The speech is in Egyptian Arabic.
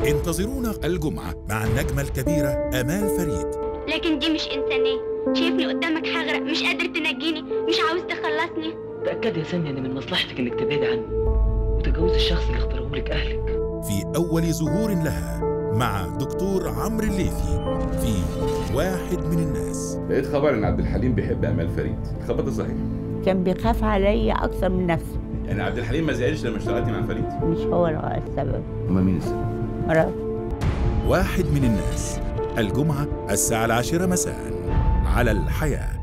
انتظرونا الجمعة مع النجمة الكبيرة آمال فريد لكن دي مش إنسانية شايفني قدامك هغرق مش قادر تنجيني مش عاوز تخلصني تأكد يا سامية إن من مصلحتك إنك تبعدي عنه وتتجوزي الشخص اللي اختاره لك أهلك في أول ظهور لها مع دكتور عمرو الليثي في واحد من الناس لقيت خبر ان عبد الحليم بيحب امال فريد الخبر ده صحيح كان بيخاف عليا اكتر من نفسه يعني عبد الحليم ما زعلش لما اشتغلتي مع فريد مش هو السبب امال مين السبب مرض واحد من الناس الجمعة الساعة العاشرة مساء على الحياه